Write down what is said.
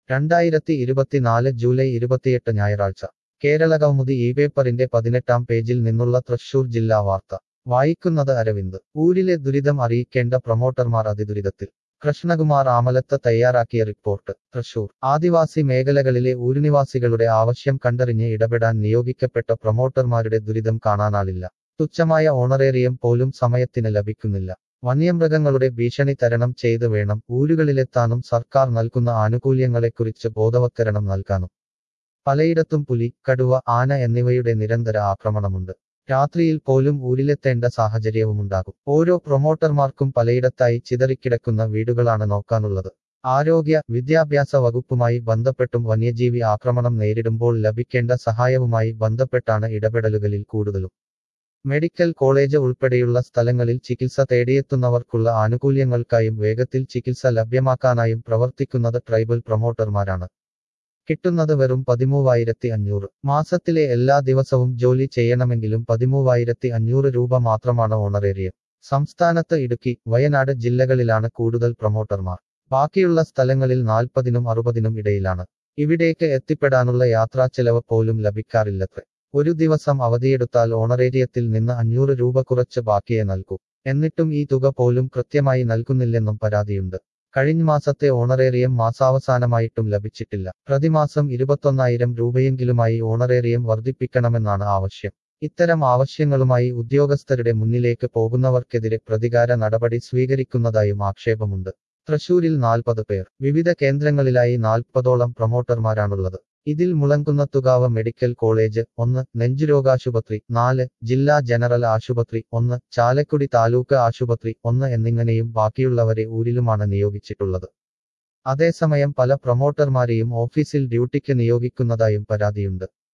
രണ്ടായിരത്തി ഇരുപത്തിനാല് ജൂലൈ ഇരുപത്തിയെട്ട് ഞായറാഴ്ച കേരള കൗമുദി ഈ പേപ്പറിന്റെ പതിനെട്ടാം പേജിൽ നിന്നുള്ള തൃശൂർ ജില്ലാ വാർത്ത വായിക്കുന്നത് അരവിന്ദ് ഊരിലെ ദുരിതം അറിയിക്കേണ്ട പ്രൊമോട്ടർമാർ അതിദുരിതത്തിൽ കൃഷ്ണകുമാർ ആമലത്ത് തയ്യാറാക്കിയ റിപ്പോർട്ട് തൃശൂർ ആദിവാസി മേഖലകളിലെ ഊരുനിവാസികളുടെ ആവശ്യം കണ്ടറിഞ്ഞ് ഇടപെടാൻ നിയോഗിക്കപ്പെട്ട പ്രൊമോട്ടർമാരുടെ ദുരിതം കാണാനാളില്ല തുച്ഛമായ ഓണറേറിയം പോലും സമയത്തിന് ലഭിക്കുന്നില്ല വന്യമൃഗങ്ങളുടെ ഭീഷണി തരണം ചെയ്ത് വേണം ഊരുകളിലെത്താനും സർക്കാർ നൽകുന്ന ആനുകൂല്യങ്ങളെക്കുറിച്ച് ബോധവത്കരണം നൽകാനും പലയിടത്തും പുലി കടുവ ആന എന്നിവയുടെ നിരന്തര ആക്രമണമുണ്ട് രാത്രിയിൽ പോലും ഊരിലെത്തേണ്ട സാഹചര്യവുമുണ്ടാകും ഓരോ പ്രൊമോട്ടർമാർക്കും പലയിടത്തായി ചിതറിക്കിടക്കുന്ന വീടുകളാണ് നോക്കാനുള്ളത് ആരോഗ്യ വിദ്യാഭ്യാസ വകുപ്പുമായി ബന്ധപ്പെട്ടും വന്യജീവി ആക്രമണം നേരിടുമ്പോൾ ലഭിക്കേണ്ട സഹായവുമായി ബന്ധപ്പെട്ടാണ് ഇടപെടലുകളിൽ കൂടുതലും മെഡിക്കൽ കോളേജ് ഉൾപ്പെടെയുള്ള സ്ഥലങ്ങളിൽ ചികിത്സ തേടിയെത്തുന്നവർക്കുള്ള ആനുകൂല്യങ്ങൾക്കായും വേഗത്തിൽ ചികിത്സ ലഭ്യമാക്കാനായും പ്രവർത്തിക്കുന്നത് ട്രൈബൽ പ്രൊമോട്ടർമാരാണ് കിട്ടുന്നത് വെറും പതിമൂവായിരത്തി അഞ്ഞൂറ് മാസത്തിലെ എല്ലാ ദിവസവും ജോലി ചെയ്യണമെങ്കിലും പതിമൂവായിരത്തി അഞ്ഞൂറ് രൂപ മാത്രമാണ് ഓണറേറിയം സംസ്ഥാനത്ത് ഇടുക്കി വയനാട് ജില്ലകളിലാണ് കൂടുതൽ പ്രൊമോട്ടർമാർ ബാക്കിയുള്ള സ്ഥലങ്ങളിൽ നാൽപ്പതിനും അറുപതിനും ഇടയിലാണ് ഇവിടേക്ക് എത്തിപ്പെടാനുള്ള യാത്രാച്ചെലവ് പോലും ലഭിക്കാറില്ലത്രേ ഒരു ദിവസം അവധിയെടുത്താൽ ഓണറേറിയത്തിൽ നിന്ന് അഞ്ഞൂറ് രൂപ കുറച്ച് ബാക്കിയെ നൽകൂ എന്നിട്ടും ഈ തുക പോലും കൃത്യമായി നൽകുന്നില്ലെന്നും പരാതിയുണ്ട് കഴിഞ്ഞ മാസത്തെ ഓണറേറിയം മാസാവസാനമായിട്ടും ലഭിച്ചിട്ടില്ല പ്രതിമാസം ഇരുപത്തൊന്നായിരം രൂപയെങ്കിലുമായി ഓണറേറിയം വർദ്ധിപ്പിക്കണമെന്നാണ് ആവശ്യം ഇത്തരം ആവശ്യങ്ങളുമായി ഉദ്യോഗസ്ഥരുടെ മുന്നിലേക്ക് പോകുന്നവർക്കെതിരെ പ്രതികാര നടപടി സ്വീകരിക്കുന്നതായും ആക്ഷേപമുണ്ട് തൃശൂരിൽ നാൽപ്പത് പേർ വിവിധ കേന്ദ്രങ്ങളിലായി നാൽപ്പതോളം പ്രൊമോട്ടർമാരാണുള്ളത് ഇതിൽ മുളങ്കുന്നത്തുകാവ് മെഡിക്കൽ കോളേജ് ഒന്ന് നെഞ്ചുരോഗാശുപത്രി നാല് ജില്ലാ ജനറൽ ആശുപത്രി ഒന്ന് ചാലക്കുടി താലൂക്ക് ആശുപത്രി ഒന്ന് എന്നിങ്ങനെയും ബാക്കിയുള്ളവരെ ഊരിലുമാണ് നിയോഗിച്ചിട്ടുള്ളത് അതേസമയം പല പ്രൊമോട്ടർമാരെയും ഓഫീസിൽ ഡ്യൂട്ടിക്ക് നിയോഗിക്കുന്നതായും പരാതിയുണ്ട്